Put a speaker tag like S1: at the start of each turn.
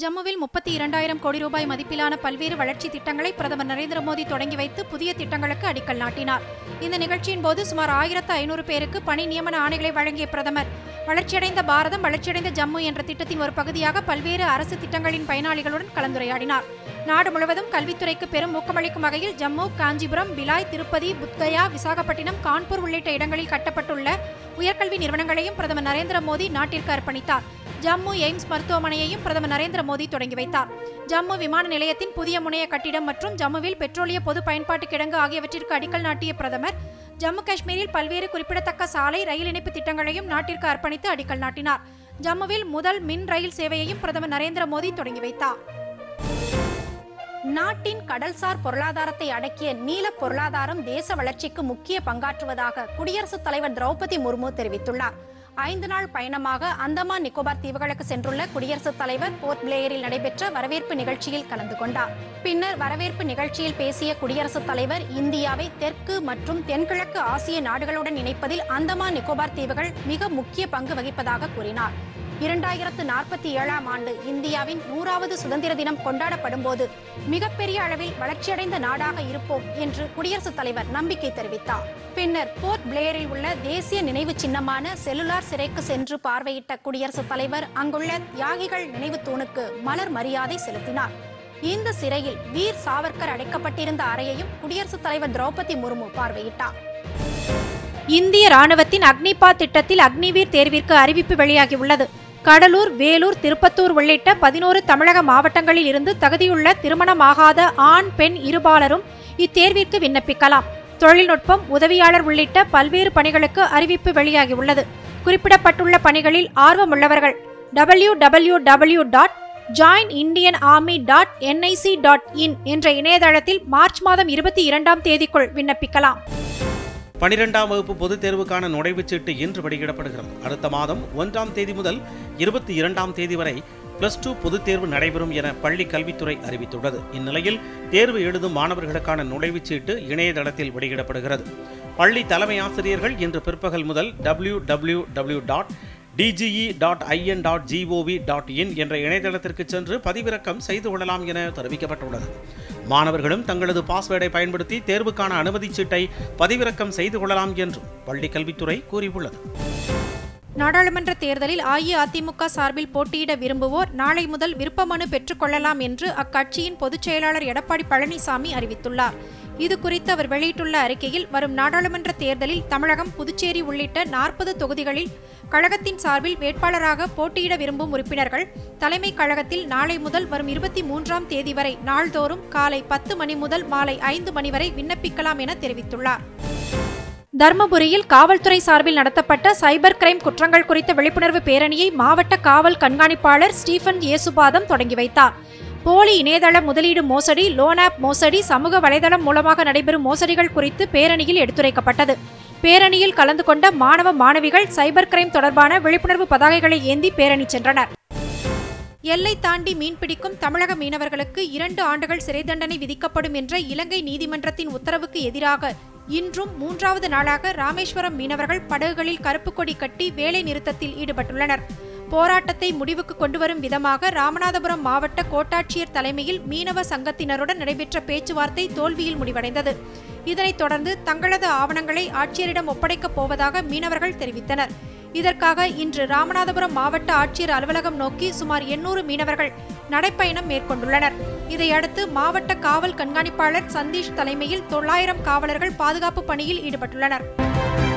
S1: ஜம்முவில் முப்பத்தி இரண்டாயிரம் கோடி ரூபாய் மதிப்பிலான பல்வேறு வளர்ச்சி திட்டங்களை பிரதமர் நரேந்திர மோடி தொடங்கி வைத்து புதிய திட்டங்களுக்கு அடிக்கல் நாட்டினார் இந்த நிகழ்ச்சியின் போது சுமார் ஆயிரத்து ஐநூறு பேருக்கு பணி நியமன ஆணைகளை வழங்கிய பிரதமர் வளர்ச்சியடைந்த பாரதம் வளர்ச்சியடைந்த ஜம்மு என்ற திட்டத்தின் ஒரு பகுதியாக பல்வேறு அரசு திட்டங்களின் பயனாளிகளுடன் கலந்துரையாடினார் நாடு முழுவதும் கல்வித்துறைக்கு பெரும் ஊக்கமளிக்கும் வகையில் ஜம்மு காஞ்சிபுரம் பிலாய் திருப்பதி புத்கயா விசாகப்பட்டினம் கான்பூர் உள்ளிட்ட இடங்களில் கட்டப்பட்டுள்ள உயர்கல்வி நிறுவனங்களையும் பிரதமர் நரேந்திர மோடி நாட்டிற்கு அர்ப்பணித்தார் ஜம்மு எய்ம்ஸ் மருத்துவமனையையும் பிரதமர் நரேந்திர மோடி தொடங்கி வைத்தார் ஜம்மு விமான நிலையத்தின் புதிய முனைய கட்டிடம் மற்றும் ஜம்முவில் பெட்ரோலிய பொது பயன்பாட்டு கிடங்கு ஆகியவற்றிற்கு அடிக்கல் நாட்டிய பிரதமர் ஜம்மு காஷ்மீரில் பல்வேறு குறிப்பிடத்தக்க சாலை ரயில் இணைப்பு திட்டங்களையும் நாட்டிற்கு அர்ப்பணித்து அடிக்கல் நாட்டினார் ஜம்முவில் முதல் மின் ரயில் சேவையையும் பிரதமர் நரேந்திர மோடி தொடங்கி வைத்தார் நாட்டின் கடல்சார் பொருளாதாரத்தை அடக்கிய நீல பொருளாதாரம் தேச வளர்ச்சிக்கு முக்கிய பங்காற்றுவதாக குடியரசுத் தலைவர் திரௌபதி முர்மு தெரிவித்துள்ளார் ஐந்து நாள் பயணமாக அந்தமான் நிக்கோபார் தீவுகளுக்கு சென்றுள்ள குடியரசுத் தலைவர் போர்ட் பிளேயரில் நடைபெற்ற வரவேற்பு நிகழ்ச்சியில் கலந்து கொண்டார் பின்னர் வரவேற்பு நிகழ்ச்சியில் பேசிய குடியரசுத் தலைவர் இந்தியாவை தெற்கு மற்றும் தென்கிழக்கு ஆசிய நாடுகளுடன் இணைப்பதில் அந்தமான் நிக்கோபார் தீவுகள் மிக முக்கிய பங்கு வகிப்பதாக கூறினார் இரண்டாயிரத்து நாற்பத்தி ஏழாம் ஆண்டு இந்தியாவின் நூறாவது சுதந்திர தினம் கொண்டாடப்படும் போது மிகப்பெரிய அளவில் வளர்ச்சியடைந்த நாடாக இருப்போம் என்று குடியரசுத் தலைவர் நம்பிக்கை தெரிவித்தார் பின்னர் போர்ட் பிளேயரில் உள்ள தேசிய நினைவு சின்னமான செல்லுலார் சிறைக்கு சென்று பார்வையிட்ட குடியரசுத் தலைவர் அங்குள்ள தியாகிகள் நினைவு தூணுக்கு மலர் மரியாதை செலுத்தினார் இந்த சிறையில் வீர் சாவர்கர் அடைக்கப்பட்டிருந்த அறையையும் குடியரசுத் தலைவர் திரௌபதி முர்மு பார்வையிட்டார் இந்திய ராணுவத்தின் அக்னிபாத் திட்டத்தில் அக்னிவீர் தேர்விற்கு அறிவிப்பு வெளியாகியுள்ளது கடலூர் வேலூர் திருப்பத்தூர் உள்ளிட்ட பதினோரு தமிழக மாவட்டங்களில் இருந்து தகுதியுள்ள திருமணமாகாத ஆண் பெண் இருபாலரும் இத்தேர்விற்கு விண்ணப்பிக்கலாம் தொழில்நுட்பம் உதவியாளர் உள்ளிட்ட பல்வேறு பணிகளுக்கு அறிவிப்பு வெளியாகியுள்ளது குறிப்பிடப்பட்டுள்ள பணிகளில் ஆர்வமுள்ளவர்கள் W W W dot join Indian army dot NIC dot in என்ற இணையதளத்தில் மார்ச் மாதம் இருபத்தி இரண்டாம் தேதிக்குள் விண்ணப்பிக்கலாம்
S2: பனிரெண்டாம் வகுப்பு பொதுத் தேர்வுக்கான நுழைவுச் சீட்டு இன்று வெளியிடப்படுகிறது அடுத்த மாதம் ஒன்றாம் தேதி முதல் இருபத்தி இரண்டாம் தேதி வரை பிளஸ் டூ பொதுத் தேர்வு நடைபெறும் என பள்ளி கல்வித்துறை அறிவித்துள்ளது இந்நிலையில் தேர்வு எழுதும் மாணவர்களுக்கான நுழைவுச் சீட்டு இணையதளத்தில் வெளியிடப்படுகிறது பள்ளி தலைமை ஆசிரியர்கள் இன்று பிற்பகல் முதல் W W W dot DGE dot IN dot GOV dot in என்ற இணையதளத்திற்கு சென்று பதிவிறக்கம் செய்து கொள்ளலாம் என தெரிவிக்கப்பட்டுள்ளது மாணவர்களும் தங்களது பாஸ்வேர்டை பயன்படுத்தி தேர்வுக்கான அனுமதிச் சீட்டை பதிவிறக்கம் செய்து கொள்ளலாம் என்றும் பள்ளிக் கல்வித்துறை கூறியுள்ளது
S1: நாடாளுமன்ற தேர்தலில் அஇஅதிமுக சார்பில் போட்டியிட விரும்புவோர் நாளை முதல் விருப்ப மனு பெற்றுக்கொள்ளலாம் என்று அக்கட்சியின் பொதுச் செயலாளர் எடப்பாடி பழனிசாமி அறிவித்துள்ளார் இது குறித்து அவர் வெளியிட்டுள்ள அறிக்கையில் வரும் நாடாளுமன்ற தேர்தலில் தமிழகம் புதுச்சேரி உள்ளிட்ட நாற்பது தொகுதிகளில் கழகத்தின் சார்பில் வேட்பாளராக போட்டியிட விரும்பும் உறுப்பினர்கள் தலைமை கழகத்தில் நாளை முதல் வரும் இருபத்தி மூன்றாம் தேதி வரை நாள்தோறும் காலை பத்து மணி முதல் மாலை ஐந்து மணி வரை விண்ணப்பிக்கலாம் என தெரிவித்துள்ளார் தர்மபுரியில் காவல்துறை சார்பில் நடத்தப்பட்ட சைபர் கிரைம் குற்றங்கள் குறித்த விழிப்புணர்வு பேரணியை மாவட்ட காவல் கண்காணிப்பாளர் ஸ்டீஃபன் இயேசுபாதம் தொடங்கி வைத்தார் போலி இணையதள முதலீடு மோசடி லோன் ஆப் மோசடி சமூக வலைதளம் மூலமாக நடைபெறும் மோசடிகள் குறித்து பேரணியில் எடுத்துரைக்கப்பட்டது பேரணியில் கலந்து கொண்ட மாணவ மாணவிகள் சைபர் கிரைம் தொடர்பான விழிப்புணர்வு பதாகைகளை ஏந்தி பேரணி சென்றனர் எல்லை தாண்டி மீன்பிடிக்கும் தமிழக மீனவர்களுக்கு இரண்டு ஆண்டுகள் சிறை தண்டனை விதிக்கப்படும் என்ற இலங்கை நீதிமன்றத்தின் உத்தரவுக்கு எதிராக இன்றும் மூன்றாவது நாளாக ராமேஸ்வரம் மீனவர்கள் படகுகளில் கருப்பு கொடி கட்டி வேலை நிறுத்தத்தில் ஈடுபட்டுள்ளனர் போராட்டத்தை முடிவுக்கு கொண்டுவரும் விதமாக ராமநாதபுரம் மாவட்ட கோட்டாட்சியர் தலைமையில் மீனவ சங்கத்தினருடன் நடைபெற்ற பேச்சுவார்த்தை தோல்வியில் முடிவடைந்தது இதனைத் தொடர்ந்து தங்களது ஆவணங்களை ஆட்சியரிடம் ஒப்படைக்கப் போவதாக மீனவர்கள் தெரிவித்தனர் இதற்காக இன்று ராமநாதபுரம் மாவட்ட ஆட்சியர் அலுவலகம் நோக்கி சுமார் எண்ணூறு மீனவர்கள் நடைப்பயணம் மேற்கொண்டுள்ளனர் இதையடுத்து மாவட்ட காவல் கண்காணிப்பாளர் சந்தீஷ் தலைமையில் தொள்ளாயிரம் காவலர்கள் பாதுகாப்பு பணியில் ஈடுபட்டுள்ளனர்